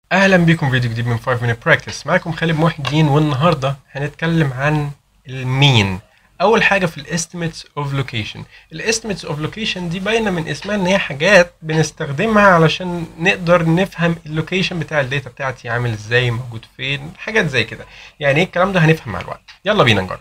اهلا بكم فيديو جديد من 5 minute practice معاكم خالد محي الدين والنهارده هنتكلم عن المين اول حاجه في الاستيميتس اوف لوكيشن الاستيميتس اوف لوكيشن دي باينه من اسمها ان هي حاجات بنستخدمها علشان نقدر نفهم اللوكيشن بتاع الداتا بتاعتي عامل ازاي موجود فين حاجات زي كده يعني ايه الكلام ده هنفهم مع الوقت يلا بينا نجرب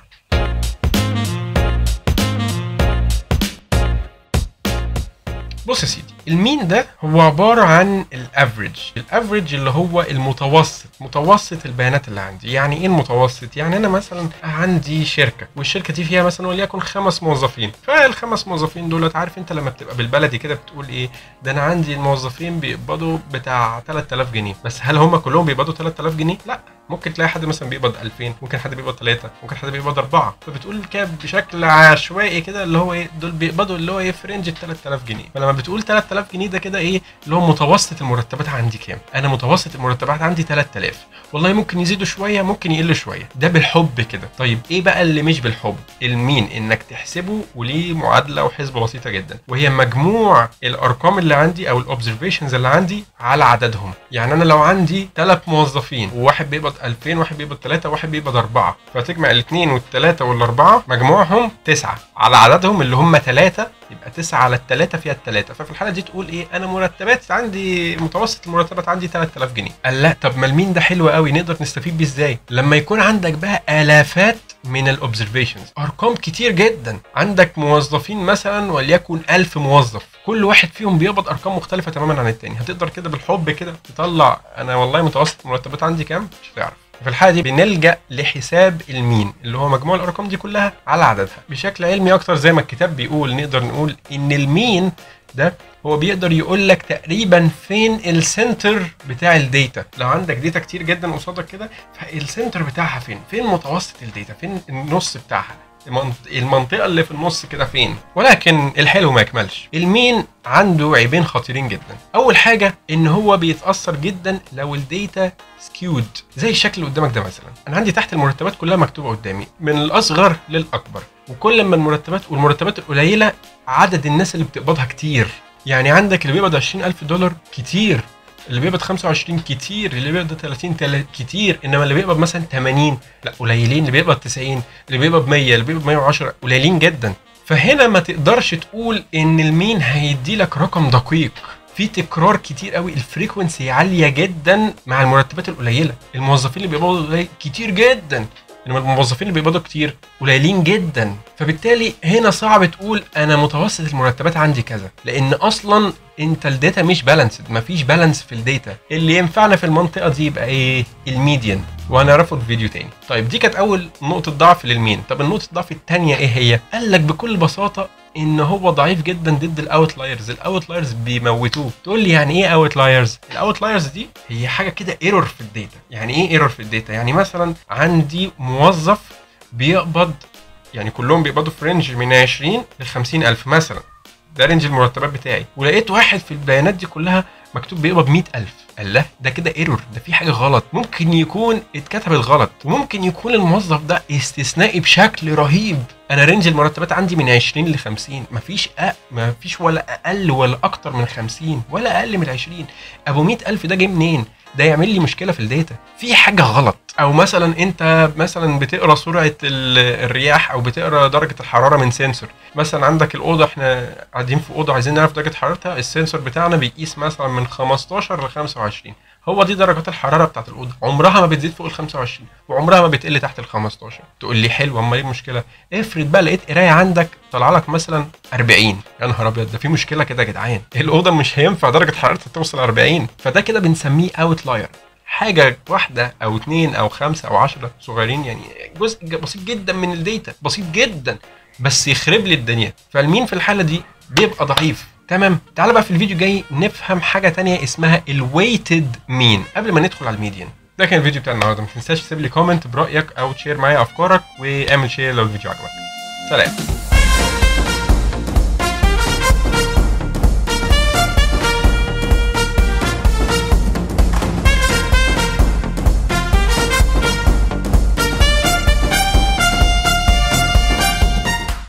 بص يا سيدي المين ده هو عبارة عن الافريج الافريج اللي هو المتوسط متوسط البيانات اللي عندي يعني ايه المتوسط يعني انا مثلا عندي شركة والشركة دي فيها مثلا وليكن خمس موظفين فالخمس موظفين دولت عارف انت لما بتبقى بالبلدي كده بتقول ايه ده انا عندي الموظفين بيقبضوا بتاع 3000 جنيه بس هل هم كلهم بيقبضوا 3000 جنيه لا ممكن تلاقي حد مثلا بيقبض 2000 ممكن حد بيقبض 3 ممكن حد بيقبض 4 فبتقول كده بشكل عشوائي كده اللي هو ايه دول بيقبضوا اللي هو ايه في رينج ال 3000 جنيه فلما بتقول 3000 جنيه ده كده ايه اللي هو متوسط المرتبات عندي كام انا متوسط المرتبات عندي 3000 والله ممكن يزيدوا شويه ممكن يقلوا شويه ده بالحب كده طيب ايه بقى اللي مش بالحب المين انك تحسبه وليه معادله وحسبه بسيطه جدا وهي مجموع الارقام اللي عندي او الاوبزرفيشنز اللي عندي على عددهم يعني انا لو عندي ثلاث موظفين وواحد بيقبض 2000 واحد بيقبض 3 وواحد بيقبض 4 فتجمع الاثنين والثلاثه والاربعه مجموعهم 9 على عددهم اللي هم 3 يبقى 9 على الثلاثه فيها الثلاثه ففي الحاله دي تقول ايه انا مرتبات عندي متوسط المرتبات عندي 3000 جنيه قال لا طب ما المين ده حلو قوي نقدر نستفيد بيه ازاي لما يكون عندك بقى الافات من الاوبزرفيشنز ارقام كتير جدا عندك موظفين مثلا وليكن 1000 موظف كل واحد فيهم بيقبض ارقام مختلفه تماما عن التاني هتقدر كده بالحب كده تطلع انا والله متوسط المرتبات عندي كام مش هتعرف في الحاله دي بنلجا لحساب المين اللي هو مجموع الارقام دي كلها على عددها بشكل علمي اكتر زي ما الكتاب بيقول نقدر نقول ان المين ده هو بيقدر يقول لك تقريبا فين السنتر بتاع الداتا لو عندك داتا كتير جدا قصادك كده فالسنتر بتاعها فين فين متوسط الداتا فين النص بتاعها المنطقة اللي في النص كده فين ولكن الحلو ما يكملش المين عنده عيبين خطيرين جدا اول حاجة ان هو بيتأثر جدا لو الداتا سكيود زي الشكل اللي قدامك ده مثلا انا عندي تحت المرتبات كلها مكتوبة قدامي من الاصغر للاكبر وكل ما المرتبات والمرتبات القليلة عدد الناس اللي بتقبضها كتير يعني عندك اللي بيقبض 20000 دولار كتير اللي بيقبض 25 كتير اللي بيقبض 30 تل... كتير انما اللي بيقبض مثلا 80 لا قليلين اللي بيقبض 90 اللي بيقبض 100 اللي بيقبض 110 قليلين جدا فهنا ما تقدرش تقول ان المين هيدي لك رقم دقيق في تكرار كتير قوي الفريكونسي عاليه جدا مع المرتبات القليله الموظفين اللي بيقبضوا قليل كتير جدا انما الموظفين اللي بيقبضوا كتير قليلين جدا فبالتالي هنا صعب تقول انا متوسط المرتبات عندي كذا لان اصلا انت الداتا مش بالانسد مفيش بالانس في الداتا اللي ينفعنا في المنطقه دي يبقى ايه الميديان وهنعرفه في فيديو تاني طيب دي كانت اول نقطه ضعف للمين طب النقطه الضعف الثانيه ايه هي قال لك بكل بساطه ان هو ضعيف جدا ضد الاوتلايرز الاوتلايرز بيموتوه تقول لي يعني ايه اوتلايرز الاوتلايرز دي هي حاجه كده ايرور في الداتا يعني ايه ايرور في الداتا يعني مثلا عندي موظف بيقبض يعني كلهم بيقبضوا في رينج من 20 ل 50000 مثلا ده رينج المرتبات بتاعي ولقيت واحد في البيانات دي كلها مكتوب بيقبض 100000 الله ده كده ايرور ده في حاجه غلط ممكن يكون اتكتبت غلط وممكن يكون الموظف ده استثنائي بشكل رهيب انا رينج المرتبات عندي من 20 ل 50 مفيش أ... مفيش ولا اقل ولا اكتر من 50 ولا اقل من 20 ابو 100000 ده جه منين ده يعمل لي مشكله في الداتا في حاجه غلط او مثلا انت مثلا بتقرا سرعه الرياح او بتقرا درجه الحراره من سنسور مثلا عندك الاوضه احنا قاعدين في اوضه عايزين نعرف درجه حرارتها السنسور بتاعنا بيقيس مثلا من 15 ل 25 هو دي درجات الحراره بتاعت الاوضه عمرها ما بتزيد فوق ال 25 وعمرها ما بتقل تحت ال 15 تقول لي حلو امال ايه المشكله افرض بقى لقيت قرايه عندك طلع لك مثلا 40 يا نهار ابيض ده في مشكله كده يا جدعان الاوضه مش هينفع درجه حرارتها توصل 40 فده كده بنسميه اوتلاير حاجه واحده او اتنين او خمسه او عشرة صغيرين يعني جزء بسيط جدا من الداتا بسيط جدا بس يخرب لي الدنيا فالمين في الحاله دي بيبقى ضعيف تمام تعال بقى في الفيديو الجاي نفهم حاجه تانية اسمها الويتد مين قبل ما ندخل على الميديان ده كان الفيديو بتاع النهارده ما تنساش تسيب لي كومنت برايك او تشير معايا افكارك واعمل شير لو الفيديو عجبك سلام